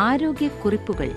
ആരോഗ്യക്കുറിപ്പുകൾ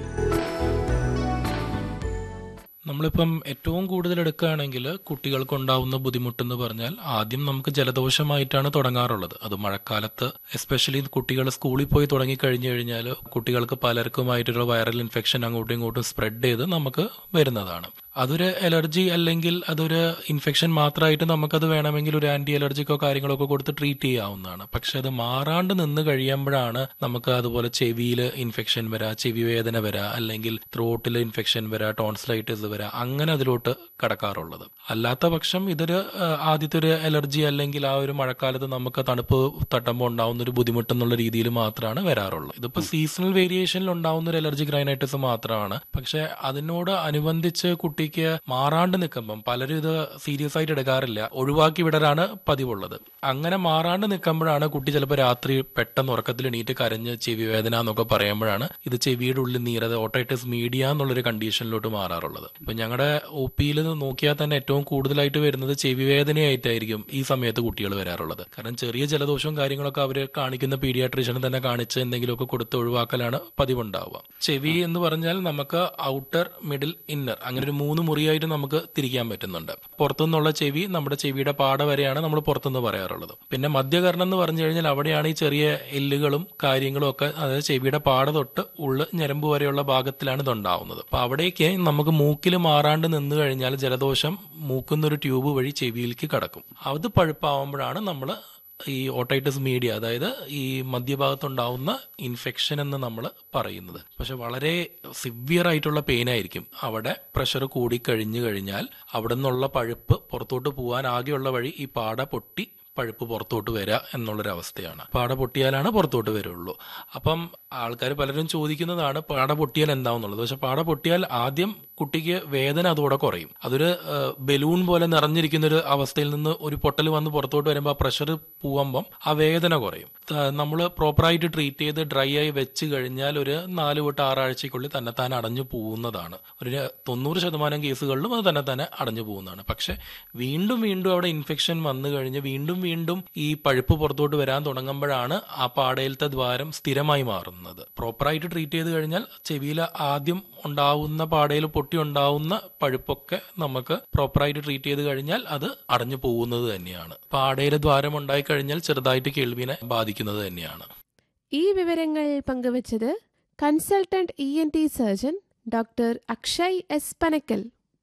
നമ്മളിപ്പം ഏറ്റവും കൂടുതൽ എടുക്കുകയാണെങ്കിൽ കുട്ടികൾക്ക് ഉണ്ടാവുന്ന ബുദ്ധിമുട്ടെന്ന് പറഞ്ഞാൽ ആദ്യം നമുക്ക് ജലദോഷമായിട്ടാണ് തുടങ്ങാറുള്ളത് അത് മഴക്കാലത്ത് എസ്പെഷ്യലി കുട്ടികൾ സ്കൂളിൽ പോയി തുടങ്ങി കഴിഞ്ഞു കഴിഞ്ഞാൽ കുട്ടികൾക്ക് പലർക്കുമായിട്ടുള്ള വൈറൽ ഇൻഫെക്ഷൻ അങ്ങോട്ടും ഇങ്ങോട്ടും സ്പ്രെഡ് ചെയ്ത് നമുക്ക് വരുന്നതാണ് അതൊരു അലർജി അല്ലെങ്കിൽ അതൊരു ഇൻഫെക്ഷൻ മാത്രമായിട്ട് നമുക്കത് വേണമെങ്കിൽ ഒരു ആന്റി അലർജിക്കോ കാര്യങ്ങളൊക്കെ കൊടുത്ത് ട്രീറ്റ് ചെയ്യാവുന്നതാണ് പക്ഷെ അത് മാറാണ്ട് നിന്ന് കഴിയുമ്പോഴാണ് നമുക്ക് അതുപോലെ ചെവിയിൽ ഇൻഫെക്ഷൻ വരാ ചെവി വേദന വരാ അല്ലെങ്കിൽ ത്രോട്ടിൽ ഇൻഫെക്ഷൻ വരാ ടോൺസിലൈറ്റിസ് വരാ അങ്ങനെ അതിലോട്ട് കടക്കാറുള്ളത് അല്ലാത്ത പക്ഷം ഇതൊരു ആ, ആദ്യത്തെ ഒരു അലർജി അല്ലെങ്കിൽ ആ ഒരു മഴക്കാലത്ത് നമുക്ക് തണുപ്പ് തട്ടുമ്പോൾ ഉണ്ടാവുന്ന ഒരു ബുദ്ധിമുട്ടെന്നുള്ള രീതിയിൽ മാത്രമാണ് വരാറുള്ളത് ഇതിപ്പോ സീസണൽ വേരിയേഷനിൽ ഉണ്ടാവുന്ന ഒരു അലർജി ഗ്രൈനൈറ്റിസ് മാത്രമാണ് പക്ഷെ അതിനോട് അനുബന്ധിച്ച് കുട്ടിക്ക് മാറാണ്ട് നിൽക്കുമ്പം പലരും ഇത് സീരിയസ് ആയിട്ട് എടുക്കാറില്ല ഒഴിവാക്കി വിടലാണ് പതിവുള്ളത് അങ്ങനെ മാറാണ്ട് നിൽക്കുമ്പോഴാണ് കുട്ടി ചിലപ്പോൾ രാത്രി പെട്ടെന്ന് ഉറക്കത്തിൽ എണീറ്റ് കരഞ്ഞ് ചെവി വേദന എന്നൊക്കെ പറയുമ്പോഴാണ് ഇത് ചെവിയുടെ ഉള്ളിൽ നീരത് ഓട്ടൈറ്റിസ് മീഡിയ എന്നുള്ളൊരു കണ്ടീഷനിലോട്ട് മാറാറുള്ളത് ഇപ്പൊ ഞങ്ങളുടെ ഒ പിയിൽ നോക്കിയാൽ തന്നെ ഏറ്റവും കൂടുതലായിട്ട് വരുന്നത് ചെവി വേദനയായിട്ടായിരിക്കും ഈ സമയത്ത് കുട്ടികൾ വരാറുള്ളത് കാരണം ചെറിയ ജലദോഷവും കാര്യങ്ങളൊക്കെ അവർ കാണിക്കുന്ന പീഡിയാട്രീഷ്യനെ തന്നെ കാണിച്ച് എന്തെങ്കിലുമൊക്കെ കൊടുത്ത് ഒഴിവാക്കലാണ് പതിവുണ്ടാവുക ചെവി എന്ന് പറഞ്ഞാൽ നമുക്ക് ഔട്ടർ മിഡിൽ ഇന്നർ അങ്ങനെ ഒരു മൂന്ന് മുറിയായിട്ട് നമുക്ക് തിരിക്കാൻ പറ്റുന്നുണ്ട് പുറത്തുനിന്നുള്ള ചെവി നമ്മുടെ ചെവിയുടെ പാട വരെയാണ് നമ്മൾ പുറത്തുനിന്ന് പറയാറുള്ളത് പിന്നെ മധ്യകർണം എന്ന് പറഞ്ഞു കഴിഞ്ഞാൽ അവിടെയാണ് ഈ ചെറിയ എല്ലുകളും കാര്യങ്ങളും ഒക്കെ അതായത് ചെവിയുടെ പാട തൊട്ട് ഉള്ള് ഞരമ്പ് വരെയുള്ള ഭാഗത്തിലാണ് ഇത് ഉണ്ടാവുന്നത് അപ്പൊ അവിടേക്ക് നമുക്ക് മൂക്കിൽ മാറാണ്ട് നിന്ന് കഴിഞ്ഞാൽ ജലദോഷം മൂക്കുന്നൊരു ട്യൂബ് വഴി ചെവിയിലേക്ക് കടക്കും അത് പഴുപ്പാവുമ്പോഴാണ് നമ്മൾ ഈ ഓട്ടൈറ്റിസ് മീഡിയ അതായത് ഈ മധ്യഭാഗത്തുണ്ടാവുന്ന ഇൻഫെക്ഷൻ എന്ന് നമ്മൾ പറയുന്നത് പക്ഷെ വളരെ സിവിയർ ആയിട്ടുള്ള പെയിൻ ആയിരിക്കും അവിടെ പ്രഷർ കൂടി കഴിഞ്ഞു കഴിഞ്ഞാൽ അവിടെ നിന്നുള്ള പഴുപ്പ് പുറത്തോട്ട് പോകാൻ ആകെയുള്ള വഴി ഈ പാട പൊട്ടി പഴുപ്പ് പുറത്തോട്ട് വരിക എന്നുള്ളൊരവസ്ഥയാണ് പാട പൊട്ടിയാലാണ് പുറത്തോട്ട് വരുള്ളൂ അപ്പം ആൾക്കാർ പലരും ചോദിക്കുന്നതാണ് പാട പൊട്ടിയാൽ എന്താവുന്നുള്ളത് പക്ഷെ പാട പൊട്ടിയാൽ ആദ്യം കുട്ടിക്ക് വേദന അതോടെ കുറയും അതൊരു ബലൂൺ പോലെ നിറഞ്ഞിരിക്കുന്ന ഒരു അവസ്ഥയിൽ നിന്ന് ഒരു പൊട്ടൽ വന്ന് പുറത്തോട്ട് വരുമ്പോൾ ആ പ്രഷർ പോകുമ്പം ആ വേദന കുറയും നമ്മൾ പ്രോപ്പറായിട്ട് ട്രീറ്റ് ചെയ്ത് ഡ്രൈ ആയി വെച്ച് കഴിഞ്ഞാൽ ഒരു നാല് തൊട്ട് ആറാഴ്ചക്കുള്ളിൽ തന്നെ താൻ അടഞ്ഞു പോകുന്നതാണ് ഒരു തൊണ്ണൂറ് ശതമാനം കേസുകളിലും അത് തന്നെ തന്നെ അടഞ്ഞു പോകുന്നതാണ് പക്ഷെ വീണ്ടും വീണ്ടും അവിടെ ഇൻഫെക്ഷൻ വന്നു കഴിഞ്ഞ് വീണ്ടും വീണ്ടും ഈ പഴുപ്പ് പുറത്തോട്ട് വരാൻ തുടങ്ങുമ്പോഴാണ് ആ പാടയിലത്തെ ദ്വാരം സ്ഥിരമായി മാറുന്നത് പ്രോപ്പറായിട്ട് ട്രീറ്റ് ചെയ്ത് കഴിഞ്ഞാൽ ചെവിയിൽ ആദ്യം ഉണ്ടാവുന്ന പാടയിൽ പൊട്ടി ഉണ്ടാവുന്ന പഴുപ്പൊക്കെ നമുക്ക് പ്രോപ്പറായിട്ട് ട്രീറ്റ് ചെയ്ത് കഴിഞ്ഞാൽ അത് അടഞ്ഞു പോകുന്നത് തന്നെയാണ് പാടയിൽ ദ്വാരം ഉണ്ടായി കഴിഞ്ഞാൽ ചെറുതായിട്ട് കേൾവിനെ ബാധിക്കുന്നത് തന്നെയാണ് ഈ വിവരങ്ങൾ പങ്കുവച്ചത് consultant E N T surgeon doctor Akshay S Panakkal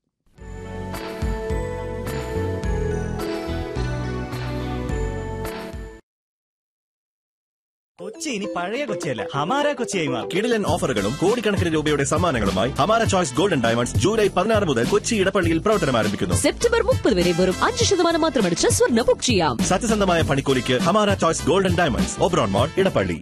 Kochi ഇനി പഴയ കൊച്ചിയല്ല ഹമാര കൊച്ചിയായി മാറും കിടിലൻ ഓഫറുകളും കോടിക്കണക്കിന് രൂപയുടെ സമ്മാനങ്ങളുമായി ഹമാര ചോയ്സ് ഗോൾഡൻ ഡയമണ്ട്സ് ജൂലൈ പതിനാറ് മുതൽ കൊച്ചി ഇടപ്പള്ളിയിൽ പ്രവർത്തനം ആരംഭിക്കുന്നു സെപ്റ്റംബർ മുപ്പത് വരെ വെറും അഞ്ച് ശതമാനം മാത്രമടിച്ച് സ്വർണ്ണ ബുക്ക് ചെയ്യാം സത്യസന്ധമായ പണിക്കൂലിക്ക് Hamara choice golden diamonds Oberon mall Edappally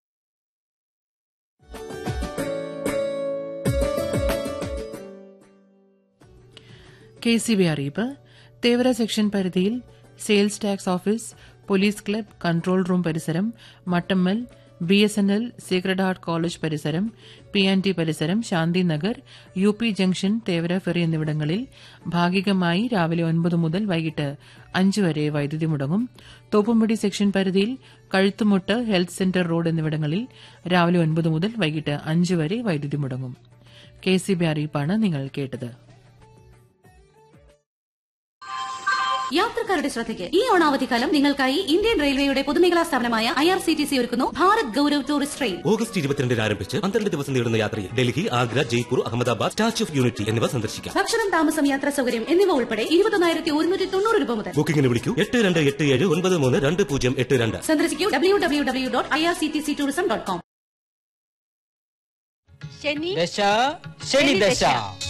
K C B അറിയിപ്പ് തേവര സെക്ഷൻ പരിധിയിൽ sales tax office police club control room പരിസരം Mattammal B S N L sacred heart college പരിസരം പി ആൻഡ് ടി പരിസരം Shanthinagar U P junction Thevara ferry എന്നിവിടങ്ങളിൽ ഭാഗികമായി രാവിലെ ഒൻപത് മുതൽ വൈകിട്ട് അഞ്ച് വരെ വൈദ്യുതി മുടങ്ങും തോപ്പുംപടി സെക്ഷൻ പരിധിയിൽ കഴുത്തുമുട്ട് ഹെൽത്ത് സെന്റർ റോഡ് എന്നിവിടങ്ങളിൽ രാവിലെ ഒൻപത് മുതൽ വൈകിട്ട് അഞ്ച് വരെ വൈദ്യുതി മുടങ്ങും കെ സി ബി അറിയിപ്പാണ് നിങ്ങൾ കേട്ടത് യാത്രക്കാരുടെ ശ്രദ്ധയ്ക്ക് ഈ ഓണാവധിക്കാലം നിങ്ങൾക്കായി ഇന്ത്യൻ റെയിൽവേയുടെ പൊതുമേഖലാ സ്ഥാപനമായ I R C T C ഒരുക്കുന്നു Bharat Gaurav tourist train August ഇരുപത്തിരണ്ടിന് ആരംഭിച്ച് പന്ത്രണ്ട് ദിവസം നീളുന്ന യാത്രയിൽ Delhi Agra Jaipur Ahmedabad statue of unity എന്നിവ സന്ദർശിക്കാം ഭക്ഷണം താമസം യാത്രാ സൗകര്യം എന്നിവ ഉൾപ്പെടെ ഇരുപത്തൊന്നായിരത്തി ഒരുന്നൂറ്റി തൊണ്ണൂറ് രൂപ മുതൽ ബുക്കിംഗിന് വിളിക്കൂ എട്ട് രണ്ട് എട്ട് ഏഴ് ഒൻപത് മൂന്ന് രണ്ട് പൂജ്യം എട്ട് രണ്ട് സന്ദർശിക്കൂ W W W dot I R C T C tourism dot com ശനി ദശ ശനി ദശ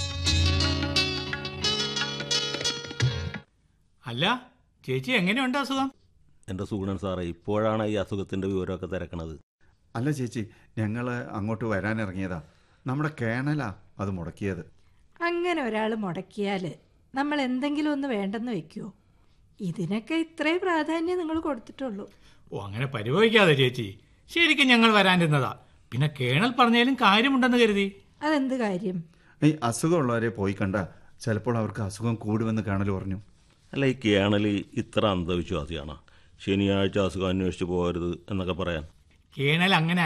അല്ല ചേച്ചി എങ്ങനെയുണ്ട് അസുഖം എൻ്റെ സുഗുണൻ സാറേ ഇപ്പോഴാണ് ഈ അസുഖത്തിൻ്റെ വിവരമൊക്കെ തിരക്കണത് അല്ല ചേച്ചി ഞങ്ങൾ അങ്ങോട്ട് വരാനിറങ്ങിയതാ നമ്മുടെ കേണലാ അത് മുടക്കിയത് അങ്ങനെ ഒരാൾ മുടക്കിയാൽ നമ്മൾ എന്തെങ്കിലും ഒന്ന് വേണ്ടെന്ന് വെക്കുമോ ഇതിനൊക്കെ ഇത്രേ പ്രാധാന്യം നിങ്ങൾ കൊടുത്തിട്ടുള്ളൂ ഓ അങ്ങനെ പരിഭവിക്കാതെ ചേച്ചി ശരിക്കും ഞങ്ങൾ വരാനിരുന്നതാ പിന്നെ കേണൽ പറഞ്ഞാലും കാര്യമുണ്ടെന്ന് കരുതി അതെന്ത് കാര്യം ഈ അസുഖമുള്ളവരെ പോയി കണ്ട ചിലപ്പോൾ അവർക്ക് അസുഖം കൂടുമെന്ന് കാണൽ പറഞ്ഞു അല്ല ഈ കേണലി ഇത്ര അന്ധവിശ്വാസിയാണ് ശനിയാഴ്ച അസുഖം അന്വേഷിച്ച് പോകരുത് എന്നൊക്കെ പറയാൻ കേണൽ അങ്ങനെ